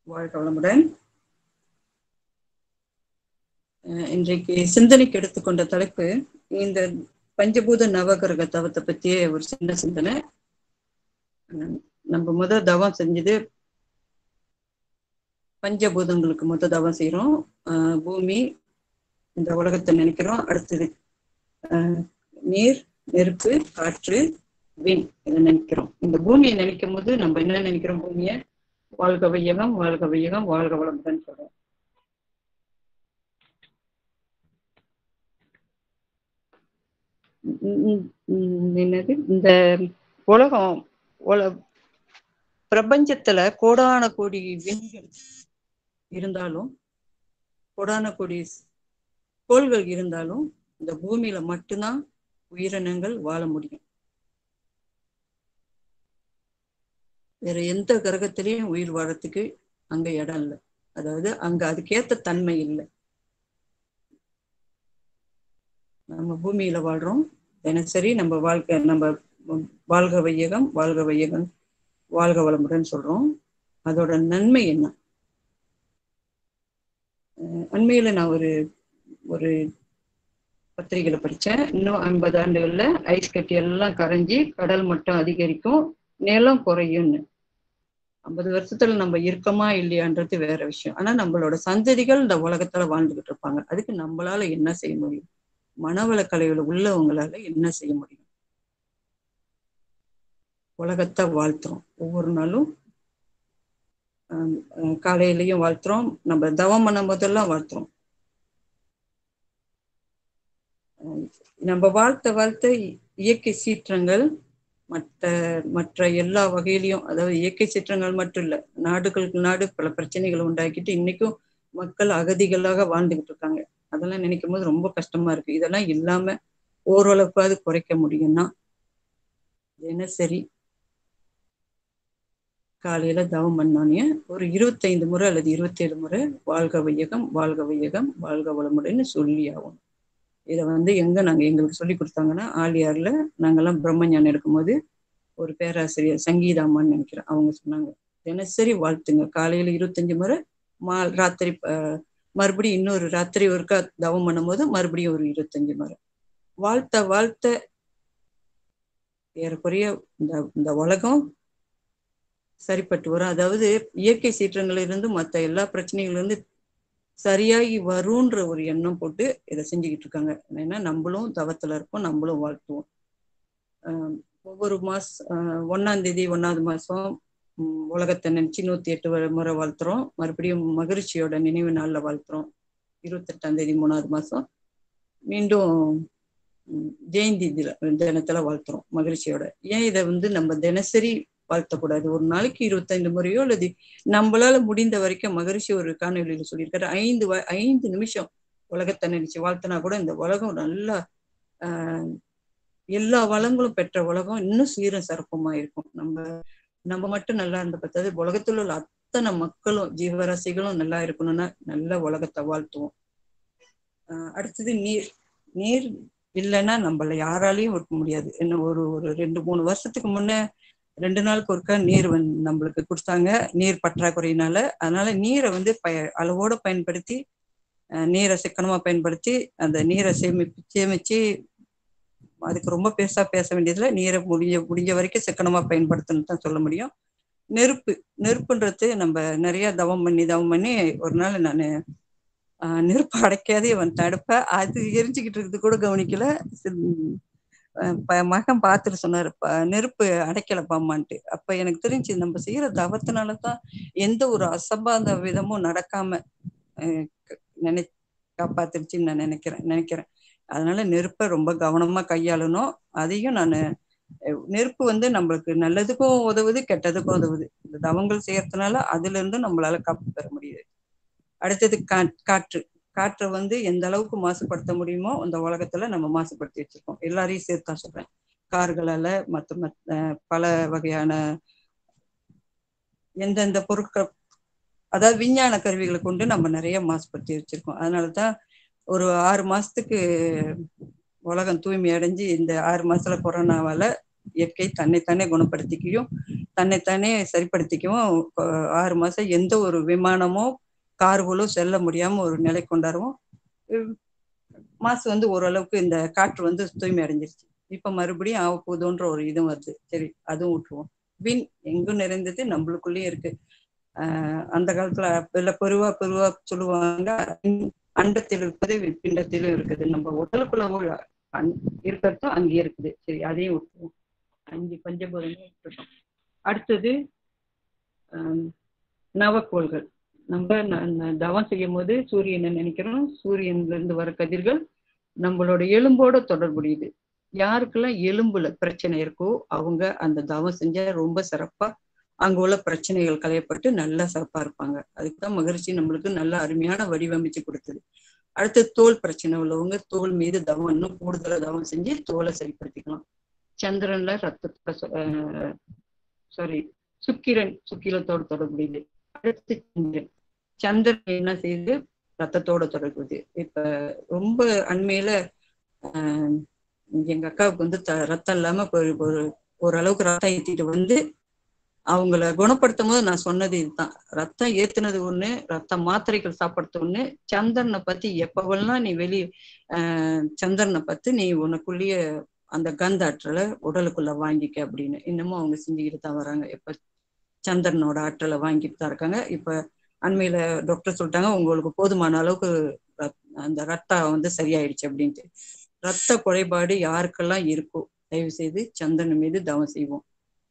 வாழ்க வளமுடன் அஹ் இன்றைக்கு சிந்தனைக்கு எடுத்துக்கொண்ட தலைப்பு இந்த பஞ்சபூத நவகிரக தவத்தை பற்றிய ஒரு சின்ன சிந்தனை அஹ் நம்ம முத தவம் செஞ்சது பஞ்சபூதங்களுக்கு முத தவம் செய்யறோம் அஹ் பூமி இந்த உலகத்தை நினைக்கிறோம் அடுத்தது அஹ் நீர் நெருப்பு காற்று விண் இதை நினைக்கிறோம் இந்த பூமியை நினைக்கும் போது நம்ம என்ன நினைக்கிறோம் பூமியை வாழ்க வையகம் வாழ்க வையகம் வாழ்க வளமுடன் சொல்றோம் உம் உம் உம் என்னது இந்த உலகம் உல பிரபஞ்சத்துல கோடான கோடி விண்கள் இருந்தாலும் கோடான கோடி கோள்கள் இருந்தாலும் இந்த பூமியில மட்டும்தான் உயிரினங்கள் வாழ முடியும் வேற எந்த கிரகத்திலையும் உயிர் வாழறதுக்கு அங்க இடம் இல்லை அதாவது அங்க அதுக்கேத்த தன்மை இல்லை நம்ம பூமியில வாழ்றோம் தினசரி நம்ம வாழ்க்கை நம்ம வாழ்க வையகம் வாழ்க வையகம் வாழ்க வளமுடன் சொல்றோம் அதோட நன்மை என்ன அண்மையில நான் ஒரு ஒரு பத்திரிகையில படிச்சேன் இன்னும் ஐம்பது ஆண்டுகள்ல ஐஸ் கட்டி எல்லாம் கரைஞ்சி கடல் மட்டம் அதிகரிக்கும் நிலம் குறையும்னு ஐம்பது வருஷத்துல நம்ம இருக்கமா இல்லையான்றது வேற விஷயம் ஆனா நம்மளோட சந்ததிகள் இந்த உலகத்துல வாழ்ந்துகிட்டு இருப்பாங்க அதுக்கு நம்மளால என்ன செய்ய முடியும் மனவள கலைகள் உள்ளவங்களால என்ன செய்ய முடியும் உலகத்தை வாழ்த்துறோம் ஒவ்வொரு நாளும் காலையிலையும் வாழ்த்துறோம் நம்ம தவம் பண்ணும் போதெல்லாம் வாழ்த்துறோம் நம்ம வாழ்த்த வாழ்த்த இயற்கை சீற்றங்கள் மற்ற மற்ற எல்லா வகையிலையும் அதாவது இயற்கை சீற்றங்கள் மட்டும் இல்ல நாடுகளுக்கு நாடு பல பிரச்சனைகளை உண்டாக்கிட்டு இன்னைக்கும் மக்கள் அகதிகளாக வாழ்ந்துகிட்டு இருக்காங்க அதெல்லாம் நினைக்கும் போது ரொம்ப கஷ்டமா இருக்கு இதெல்லாம் இல்லாம ஓரளவுக்காவது குறைக்க முடியும்னா தினசரி காலையில தவம் பண்ணானே ஒரு இருபத்தைந்து முறை அல்லது இருபத்தேழு முறை வாழ்க வையகம் வாழ்க வையகம் வாழ்க வளமுடைன்னு சொல்லி ஆகும் இதை வந்து எங்க நாங்க எங்களுக்கு சொல்லி கொடுத்தாங்கன்னா ஆலியார்ல நாங்கெல்லாம் பிரம்மஞானம் எடுக்கும்போது ஒரு பேராசிரியர் சங்கீதாமான்னு நினைக்கிறேன் அவங்க சொன்னாங்க தினசரி வாழ்த்துங்க காலையில இருபத்தஞ்சு முறை மா ராத்திரி மறுபடியும் இன்னொரு ராத்திரி ஒருக்கா தவம் பண்ணும்போது மறுபடியும் ஒரு இருபத்தஞ்சு முறை வாழ்த்த வாழ்த்த ஏறக்குறைய இந்த இந்த உலகம் சரிப்பட்டு வரும் அதாவது இயற்கை சீற்றங்கள்ல இருந்து மற்ற எல்லா பிரச்சனைகள்ல இருந்து சரியாகி வரும்ன்ற ஒரு எண்ணம் போட்டு இதை செஞ்சுக்கிட்டு இருக்காங்க ஏன்னா நம்மளும் தவத்துல இருப்போம் நம்மளும் வாழ்த்துவோம் ஒவ்வொரு மாசம் ஒன்னாம் தேதி ஒன்னாவது மாசம் உலகத்தை நினைச்சு நூத்தி எட்டு முறை வாழ்த்துறோம் மறுபடியும் மகிழ்ச்சியோட நினைவு நாள்ல வாழ்த்துறோம் இருபத்தெட்டாம் தேதி மூணாவது மாசம் மீண்டும் ஜெயந்தி தினத்துல வாழ்த்துறோம் மகிழ்ச்சியோட ஏன் இதை வந்து நம்ம தினசரி வாழ்த்தக்கூடாது ஒரு நாளைக்கு இருபத்தைந்து முறையோ அல்லது நம்மளால முடிந்த வரைக்கும் மகரிஷி ஒரு காணொலியில சொல்லியிருக்காரு ஐந்து ஐந்து நிமிஷம் உலகத்தை நினைச்சு வாழ்த்தினா கூட இந்த உலகம் நல்லா ஆஹ் எல்லா வளங்களும் பெற்ற உலகம் இன்னும் சீரம் சிறப்புமா இருக்கும் நம்ம நம்ம மட்டும் நல்லா இருந்த பத்தாது உலகத்துல உள்ள அத்தனை மக்களும் ஜீவராசிகளும் நல்லா இருக்கணும்னா நல்ல உலகத்தை வாழ்த்துவோம் ஆஹ் அடுத்தது நீர் நீர் இல்லைன்னா நம்மள யாராலையும் இருக்க முடியாது இன்னும் ஒரு ஒரு ரெண்டு மூணு வருஷத்துக்கு முன்ன ரெண்டு நாளுக்கு ஒருக்கா நீர் வந்து நம்மளுக்கு கொடுத்தாங்க நீர் பற்றாக்குறையினால அதனால நீரை வந்து பய அளவோட பயன்படுத்தி நீரை சிக்கனமா பயன்படுத்தி அந்த நீரை சேமிப்பு சேமிச்சு அதுக்கு ரொம்ப பெருசா பேச வேண்டியதுல நீரை முடிஞ்ச முடிஞ்ச வரைக்கும் சிக்கனமா பயன்படுத்தணும்னு தான் சொல்ல முடியும் நெருப்பு நெருப்புன்றது நம்ம நிறைய தவம் பண்ணி தவம் பண்ணி ஒரு நாள் நான் நெருப்பு அடைக்காதே வந்து தடுப்பேன் அது எரிஞ்சுக்கிட்டு இருக்குது கூட கவனிக்கல மகன் பார்த்துட்டு சொன்னாரு நெருப்பு அடைக்கலப்பாமான்ட்டு அப்ப எனக்கு தெரிஞ்சு நம்ம செய்யற தவத்தினாலதான் எந்த ஒரு அசம்பாத விதமும் நடக்காம நினை காப்பாத்துருச்சுன்னு நான் நினைக்கிறேன் நினைக்கிறேன் அதனால நெருப்பை ரொம்ப கவனமா கையாளணும் அதையும் நான் நெருப்பு வந்து நம்மளுக்கு நல்லதுக்கும் உதவுது கெட்டதுக்கும் உதவுது இந்த தவங்கள் செய்யறதுனால அதுல இருந்து நம்மளால காப்பு பெற முடியுது அடுத்தது கா காற்று காற்றை வந்து எந்த அளவுக்கு மாசுபடுத்த முடியுமோ அந்த உலகத்துல நம்ம மாசுபடுத்தி வச்சிருக்கோம் எல்லாரையும் சேர்த்தான் சொல்றேன் கார்களால மற்ற பல வகையான எந்தெந்த பொருட்கள் அதாவது விஞ்ஞான கருவிகளை கொண்டு நம்ம நிறைய மாசுபடுத்தி வச்சிருக்கோம் அதனாலதான் ஒரு ஆறு மாசத்துக்கு உலகம் தூய்மை அடைஞ்சு இந்த ஆறு மாசத்துல கொரோனாவால இயற்கை தன்னைத்தானே குணப்படுத்திக்கையும் தன்னைத்தானே சரிப்படுத்திக்கவும் ஆஹ் ஆறு மாசம் எந்த ஒரு விமானமோ கார்களோ செல்ல முடியாம ஒரு நிலை கொண்டாடுவோம் உம் மாசு வந்து ஓரளவுக்கு இந்த காற்று வந்து தூய்மை அடைஞ்சிருச்சு இப்ப மறுபடியும் ஆக போதுன்ற ஒரு இதுவும் வருது சரி அதுவும் விட்டுருவோம் வின் எங்கும் நிறைந்தது நம்மளுக்குள்ளேயும் இருக்கு ஆஹ் அந்த காலத்துல இல்ல பெருவா பெருவா சொல்லுவாங்க அண்டத்தில் இருப்பது பிண்டத்திலும் இருக்குது நம்ம உடலுக்குள்ள உள்ள அன்- இருக்கிறதும் அங்கே இருக்குது சரி அதையும் விட்டுருவோம் அஞ்சு பஞ்சபூதங்களும் விட்டுட்டோம் அடுத்தது ஆஹ் நவக்கோள்கள் நம்ம ந- ந- தவம் செய்யும் போது சூரியனை நினைக்கிறோம் சூரியன்ல இருந்து வர கதிர்கள் நம்மளோட எலும்போட தொடர்புடையது யாருக்கெல்லாம் எலும்புல பிரச்சனை இருக்கோ அவங்க அந்த தவம் செஞ்சா ரொம்ப சிறப்பா அங்க உள்ள பிரச்சனைகள் களையப்பட்டு நல்லா சிறப்பா இருப்பாங்க அதுக்கு தான் மகிழ்ச்சி நம்மளுக்கு நல்ல அருமையான வடிவமைச்சு கொடுத்தது அடுத்து தோல் பிரச்சனை உள்ளவங்க தோல் மீது தவம் இன்னும் கூடுதலா தவம் செஞ்சு தோலை சரிப்படுத்திக்கலாம் சந்திரன்ல ரத்தத்தோட சாரி சுக்கிரன் சுக்கிலத்தோடு தொடர்புடையது அடுத்து சந்திரன் சந்திரன் என்ன செய்யுது ரத்தத்தோட தொடர்புது இப்ப ரொம்ப அண்மையில ஆஹ் எங்க அக்காவுக்கு வந்து த- ரத்தம் இல்லாம ஒரு ஒரு ஓரளவுக்கு ரத்தம் ஏத்திட்டு வந்து அவங்கள குணப்படுத்தும் போது நான் சொன்னது இதுதான் ரத்தம் ஏத்துனது ஒண்ணு ரத்த மாத்திரைகள் சாப்பிடுறது ஒண்ணு சந்திரனை பத்தி எப்பவெல்லாம் நீ வெளி ஆஹ் சந்திரனை பத்தி நீ உனக்குள்ளேயே அந்த கந்த ஆற்றலை உடலுக்குள்ள வாங்கிக்க அப்படின்னு இன்னமும் அவங்க செஞ்சுக்கிட்டு தான் வராங்க எப்ப சந்திரனோட ஆற்றலை வாங்கிட்டு தான் இருக்காங்க இப்ப அண்மையில டாக்டர் சொல்லிட்டாங்க உங்களுக்கு போதுமான அளவுக்கு ரத்- அந்த ரத்தம் வந்து சரியாயிடுச்சு அப்படின்ட்டு ரத்த குறைபாடு யாருக்கெல்லாம் இருக்கோ தயவு செய்து சந்திரன் மீது தவம் செய்வோம்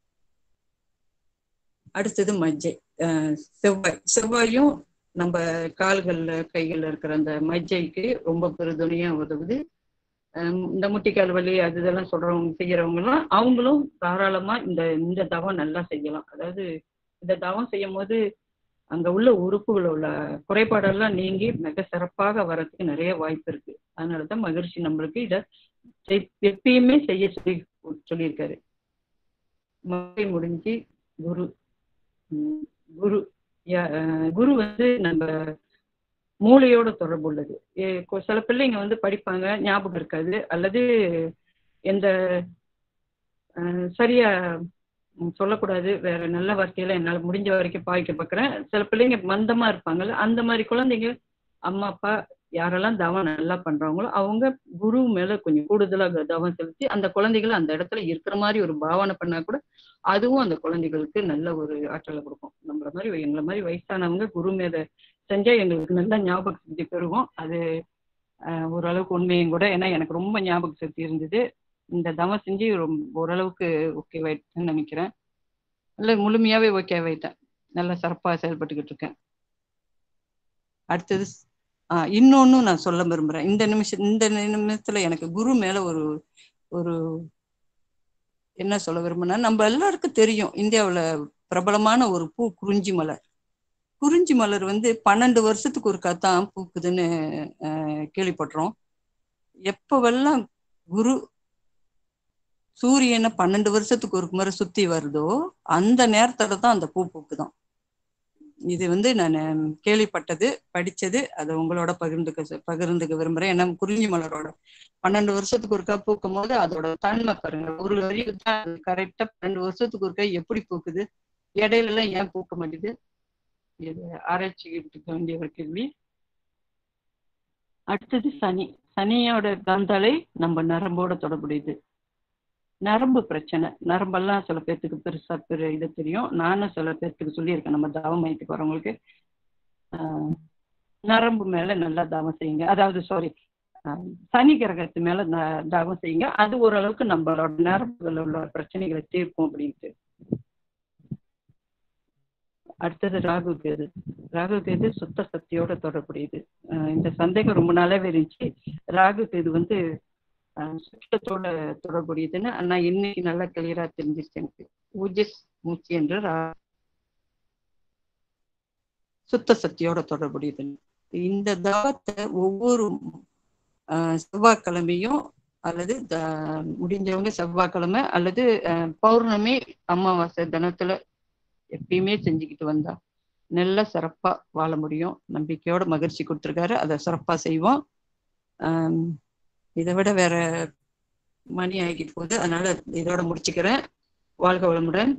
அடுத்தது மஜ்ஜை அஹ் செவ்வாய் செவ்வாயும் நம்ம கால்கள்ல கைகள்ல இருக்கிற அந்த மஜ்ஜைக்கு ரொம்ப பெருதுணையா உதவுது அஹ் இந்த முட்டிக்கால் வலி அது இதெல்லாம் சொல்றவங்க செய்யறவங்க எல்லாம் அவங்களும் தாராளமா இந்த இந்த தவம் நல்லா செய்யலாம் அதாவது இந்த தவம் செய்யும் போது அங்க உள்ள உறுப்புகள் உள்ள குறைபாடெல்லாம் நீங்கி மிக சிறப்பாக வர்றதுக்கு நிறைய வாய்ப்பு இருக்கு அதனாலதான் மகிழ்ச்சி நம்மளுக்கு இத செய்- எப்பயுமே செய்ய சொல்லி சொல்லியிருக்காரு மழை முடிஞ்சு குரு உம் குரு யா- அஹ் குரு வந்து நம்ம மூளையோட தொடர்பு உள்ளது ஏ- கொ- சில பிள்ளைங்க வந்து படிப்பாங்க ஞாபகம் இருக்காது அல்லது எந்த அஹ், சரியா உம், சொல்லக்கூடாது வேற நல்ல வார்த்தையில என்னால முடிஞ்ச வரைக்கும் பாய்க்க பார்க்கறேன் சில பிள்ளைங்க மந்தமா இருப்பாங்கல்ல அந்த மாதிரி குழந்தைங்க அம்மா அப்பா யாரெல்லாம் தவம் நல்லா பண்றாங்களோ அவங்க குரு மேல கொஞ்சம் கூடுதலா க- தவம் செலுத்தி அந்த குழந்தைகளை அந்த இடத்துல இருக்கிற மாதிரி ஒரு பாவனை பண்ணா கூட அதுவும் அந்த குழந்தைகளுக்கு நல்ல ஒரு ஆற்றலை கொடுக்கும் நம்மள மாதிரி எங்களை மாதிரி வயசானவங்க குரு மேல செஞ்சா எங்களுக்கு நல்ல ஞாபக சக்தி பெருகும் அது ஆஹ், ஓரளவுக்கு உண்மையும் கூட ஏன்னா எனக்கு ரொம்ப ஞாபக சக்தி இருந்தது இந்த தவம் செஞ்சு ரொம்ப ஓரளவுக்கு ஓகே ஆயிட்டேன்னு நினைக்கிறேன் இல்ல முழுமையாவே ஓகே ஆயிட்டேன் நல்லா சிறப்பா செயல்பட்டுக்கிட்டு இருக்கேன் அடுத்தது ஆஹ் இன்னொன்னும் நான் சொல்ல விரும்புறேன் இந்த நிமிஷம் இந்த நிமிஷத்துல எனக்கு குரு மேல ஒரு ஒரு என்ன சொல்ல விரும்புனா நம்ம எல்லாருக்கும் தெரியும் இந்தியாவுல பிரபலமான ஒரு பூ குறிஞ்சி மலர் குறிஞ்சி மலர் வந்து பன்னெண்டு வருஷத்துக்கு ஒருக்கா தான் பூக்குதுன்னு ஆஹ் கேள்விப்பட்டோம் எப்பவெல்லாம் குரு சூரியனை பன்னெண்டு வருஷத்துக்கு ஒரு முறை சுத்தி வருதோ அந்த நேரத்துல தான் அந்த பூ பூக்குதான் இது வந்து நான் கேள்விப்பட்டது படிச்சது அதை உங்களோட பகிர்ந்துக்க பகிர்ந்துக்க விரும்புறேன் ஏன்னா குறிஞ்சி மலரோட பன்னெண்டு வருஷத்துக்கு ஒருக்கா பூக்கும் போது அதோட தன்மை பாருங்க ஒரு வரிக்கு தான் கரெக்டா பன்னெண்டு வருஷத்துக்கு ஒருக்கா எப்படி பூக்குது இடையில எல்லாம் ஏன் பூக்க மாட்டேது இது ஆராய்ச்சிக்கிட்டு இருக்க வேண்டிய ஒரு கேள்வி அடுத்தது சனி சனியோட காந்தாலை நம்ம நரம்போட தொடர்புடையது நரம்பு பிரச்சனை நரம்பெல்லாம் சில பேர்த்துக்கு பெருசா பெரு இது தெரியும் நானும் சில பேர்த்துக்கு சொல்லியிருக்கேன் நம்ம தாவ மையத்துக்கு வரவங்களுக்கு ஆஹ் நரம்பு மேல நல்லா தாவம் செய்யுங்க அதாவது சாரி சனி கிரகத்து மேல ந- தாவம் செய்யுங்க அது ஓரளவுக்கு நம்மளோட நரம்புகள் உள்ள பிரச்சனைகளை தீர்க்கும் அப்படின்ட்டு அடுத்தது ராகு கேது ராகு கேது சுத்த சக்தியோட தொடர்புடையது ஆஹ் இந்த சந்தேகம் ரொம்ப நாளாவே இருந்துச்சு ராகு கேது வந்து ஆஹ் சுத்தத்தோட தொடர்புடையதுன்னு ஆனா இன்னைக்கு நல்லா கிளியரா தெரிஞ்சிருச்சு எனக்கு ஊஜஸ் மூச்சு என்ற ரா- சுத்த சக்தியோட தொடர்புடையதுன்னு இந்த தாவத்தை ஒவ்வொரு ஆஹ் செவ்வாய்க்கிழமையும் அல்லது த- முடிஞ்சவங்க செவ்வாய்க்கிழமை அல்லது ஆஹ் பௌர்ணமி அமாவாசை தினத்துல எப்பயுமே செஞ்சுக்கிட்டு வந்தா நல்ல சிறப்பா வாழ முடியும் நம்பிக்கையோட மகிழ்ச்சி கொடுத்துருக்காரு அதை சிறப்பா செய்வோம் ஆம், இதை விட வேற மணி ஆகிட்டு போகுது அதனால இதோட முடிச்சுக்கிறேன் வாழ்க வளமுடன்